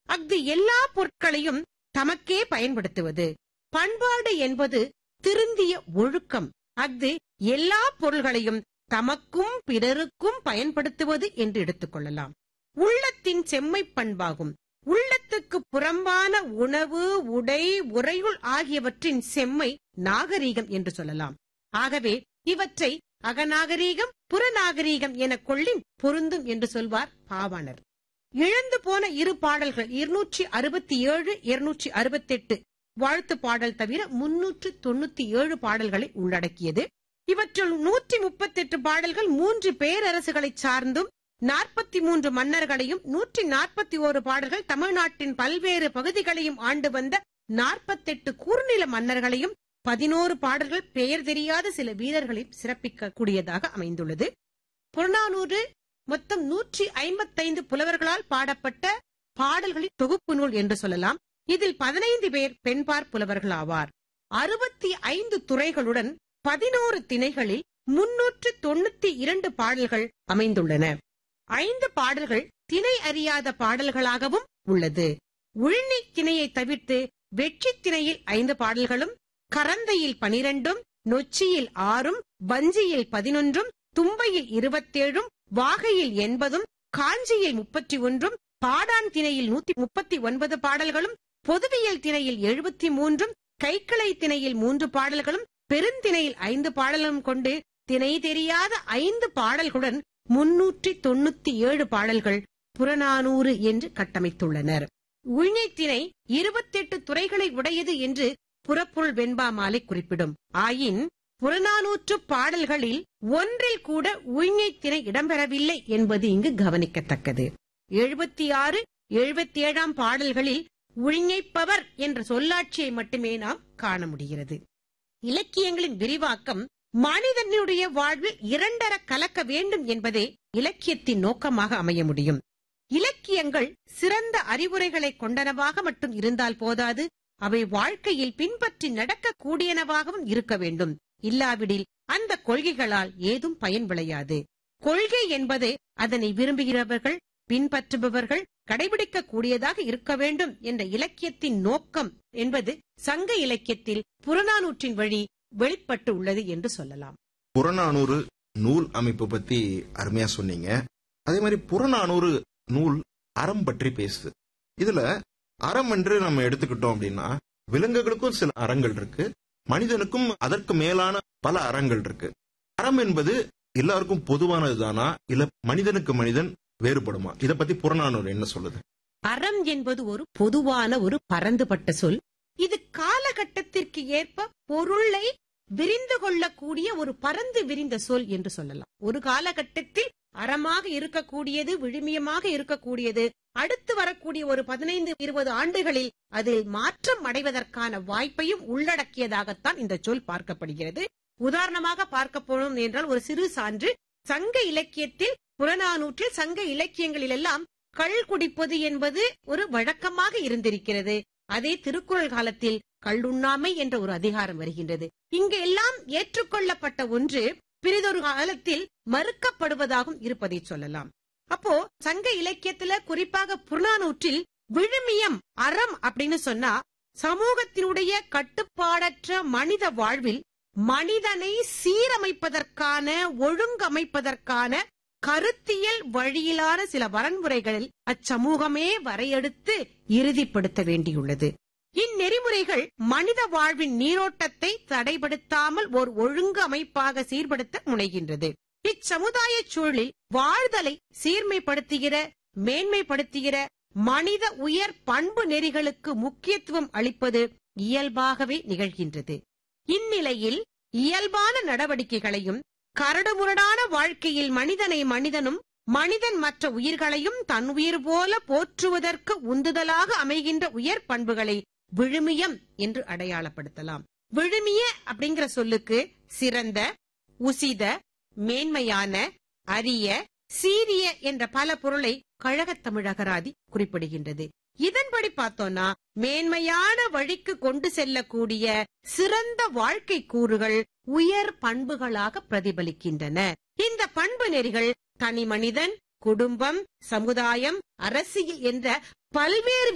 அஃது எல்லா பொருட்களையும் தமக்கே பயன்படுத்துவது பண்பாடு என்பது திருந்திய ஒழுக்கம் அஃது எல்லா பொருள்களையும் தமக்கும் பிறருக்கும் பயன்படுத்துவது என்று எடுத்துக்கொள்ளலாம் உள்ளத்தின் செம்மை பண்பாகும் உள்ளத்துக்கு புறம்பான உணவு உடை உறையுள் ஆகியவற்றின் செம்மை நாகரீகம் என்று சொல்லலாம் ஆகவே இவற்றை அகநாகரீகம் புறநாகரீகம் என கொள்ளின் பொருந்தும் என்று சொல்வார் பாவாணர் இழந்து போன இரு பாடல்கள் இருநூற்றி அறுபத்தி ஏழு இருநூற்றி அறுபத்தி எட்டு வாழ்த்து பாடல் தவிர முன்னூற்று தொண்ணூத்தி ஏழு பாடல்களை உள்ளடக்கியது இவற்றுள் நூற்றி முப்பத்தி எட்டு பாடல்கள் மூன்று பேரரசுகளை சார்ந்தும் நாற்பத்தி மூன்று மன்னர்களையும் நூற்றி நாற்பத்தி ஓரு பாடல்கள் தமிழ்நாட்டின் பல்வேறு பகுதிகளையும் ஆண்டு வந்த நாற்பத்தெட்டு கூர்நில மன்னர்களையும் பதினோரு பாடல்கள் பெயர் தெரியாத சில வீரர்களையும் சிறப்பிக்க கூடியதாக அமைந்துள்ளது புறநானூறு மொத்தம் நூற்றி ஐம்பத்தைந்து புலவர்களால் பாடப்பட்ட பாடல்களின் தொகுப்பு நூல் என்று சொல்லலாம் இதில் பதினைந்து பேர் பெண்பார் புலவர்கள் ஆவார் அறுபத்தி ஐந்து துறைகளுடன் பதினோரு திணைகளில் முன்னூற்று தொண்ணூத்தி இரண்டு பாடல்கள் அமைந்துள்ளன ஐந்து பாடல்கள் திணை அறியாத பாடல்களாகவும் உள்ளது உழினி திணையை தவிர்த்து வெற்றி திணையில் ஐந்து பாடல்களும் கரந்தையில் பனிரெண்டும் நொச்சியில் ஆறும் வஞ்சியில் பதினொன்றும் தும்பையில் இருபத்தேழும் வாகையில் எண்பதும் காஞ்சியில் முப்பத்தி ஒன்றும் பாடான் திணையில் நூத்தி முப்பத்தி ஒன்பது பாடல்களும் பொதுவியல் திணையில் எழுபத்தி மூன்றும் கைக்கிளை திணையில் மூன்று பாடல்களும் பெருந்திணையில் ஐந்து பாடலும் கொண்டு திணை தெரியாத ஐந்து பாடல்களுடன் முன்னூற்றி தொண்ணூத்தி ஏழு பாடல்கள் புறநானூறு என்று கட்டமைத்துள்ளனர் உள்நைத்திணை இருபத்தெட்டு துறைகளை உடையது என்று புறப்புள் வெண்பா மாலை குறிப்பிடும் ஆயின் புறநானூற்று பாடல்களில் ஒன்றில் கூட உள்நைத்திணை இடம்பெறவில்லை என்பது இங்கு கவனிக்கத்தக்கது எழுபத்தி ஆறு எழுபத்தி ஏழாம் பாடல்களில் உழிஞைப்பவர் என்ற சொல்லாட்சியை மட்டுமே நாம் காண முடிகிறது இலக்கியங்களின் விரிவாக்கம் மனிதனுடைய வாழ்வில் இரண்டர கலக்க வேண்டும் என்பதே இலக்கியத்தின் நோக்கமாக அமைய முடியும் இலக்கியங்கள் சிறந்த அறிவுரைகளை கொண்டனவாக மட்டும் இருந்தால் போதாது அவை வாழ்க்கையில் பின்பற்றி நடக்க கூடியனவாகவும் இருக்க வேண்டும் இல்லாவிடில் அந்த கொள்கைகளால் ஏதும் பயன் விளையாது கொள்கை என்பது அதனை விரும்புகிறவர்கள் பின்பற்றுபவர்கள் கடைபிடிக்க கூடியதாக இருக்க வேண்டும் என்ற இலக்கியத்தின் நோக்கம் என்பது சங்க இலக்கியத்தில் புறநானூற்றின் வழி வெளிப்பட்டு உள்ளது என்று சொல்லலாம் புறநானூறு நூல் அமைப்பு பத்தி அருமையா சொன்னீங்க அதே மாதிரி புறநானூறு நூல் அறம் பற்றி பேசுது இதுல அறம் என்று நம்ம எடுத்துக்கிட்டோம் அப்படின்னா விலங்குகளுக்கும் சில அறங்கள் இருக்கு மனிதனுக்கும் அதற்கு மேலான பல அறங்கள் இருக்கு அறம் என்பது எல்லாருக்கும் பொதுவானதுதானா இல்ல மனிதனுக்கு மனிதன் வேறுபடுமா இத பத்தி புறநானூறு என்ன சொல்லுது அறம் என்பது ஒரு பொதுவான ஒரு பரந்துபட்ட சொல் இது காலகட்டத்திற்கு ஏற்ப பொருளை விரிந்து கொள்ளக்கூடிய ஒரு பரந்து விரிந்த சொல் என்று சொல்லலாம் ஒரு காலகட்டத்தில் அறமாக இருக்கக்கூடியது விழுமியமாக இருக்கக்கூடியது அடுத்து வரக்கூடிய ஒரு பதினைந்து இருபது ஆண்டுகளில் அதில் மாற்றம் அடைவதற்கான வாய்ப்பையும் உள்ளடக்கியதாகத்தான் இந்த சொல் பார்க்கப்படுகிறது உதாரணமாக பார்க்க போனோம் என்றால் ஒரு சிறு சான்று சங்க இலக்கியத்தில் புறநானூற்றில் சங்க இலக்கியங்களில் எல்லாம் கள் குடிப்பது என்பது ஒரு வழக்கமாக இருந்திருக்கிறது அதே திருக்குறள் காலத்தில் கள்ளுண்ணாமை என்ற ஒரு அதிகாரம் வருகின்றது இங்கு எல்லாம் ஏற்றுக்கொள்ளப்பட்ட ஒன்று பிறிதொரு காலத்தில் மறுக்கப்படுவதாகவும் இருப்பதை சொல்லலாம் அப்போ சங்க இலக்கியத்துல குறிப்பாக புறநானூற்றில் விழுமியம் அறம் அப்படின்னு சொன்னா சமூகத்தினுடைய கட்டுப்பாடற்ற மனித வாழ்வில் மனிதனை சீரமைப்பதற்கான ஒழுங்கமைப்பதற்கான கருத்தியல் வழியிலான சில வரன்முறைகளில் அச்சமூகமே வரையெடுத்து இறுதிப்படுத்த வேண்டியுள்ளது இந்நெறிமுறைகள் மனித வாழ்வின் நீரோட்டத்தை தடைபடுத்தாமல் ஓர் ஒழுங்கு அமைப்பாக சீர்படுத்த முனைகின்றது இச்சமுதாய சூழலில் வாழ்தலை சீர்மைப்படுத்துகிற மேன்மைப்படுத்துகிற மனித உயர் பண்பு நெறிகளுக்கு முக்கியத்துவம் அளிப்பது இயல்பாகவே நிகழ்கின்றது இந்நிலையில் இயல்பான நடவடிக்கைகளையும் கரடுமுரடான வாழ்க்கையில் மனிதனை மனிதனும் மனிதன் மற்ற உயிர்களையும் தன் உயிர் போல போற்றுவதற்கு உந்துதலாக அமைகின்ற உயர் பண்புகளை விழுமியம் என்று அடையாளப்படுத்தலாம் விழுமிய அப்படிங்கிற சொல்லுக்கு சிறந்த உசித மேன்மையான அரிய சீரிய என்ற பல பொருளை கழகத் தமிழ் அகராதி குறிப்பிடுகின்றது இதன்படி பார்த்தோம்னா மேன்மையான வழிக்கு கொண்டு செல்லக்கூடிய சிறந்த வாழ்க்கை கூறுகள் உயர் பண்புகளாக பிரதிபலிக்கின்றன இந்த பண்பு நெறிகள் தனி மனிதன் குடும்பம் சமுதாயம் அரசியல் என்ற பல்வேறு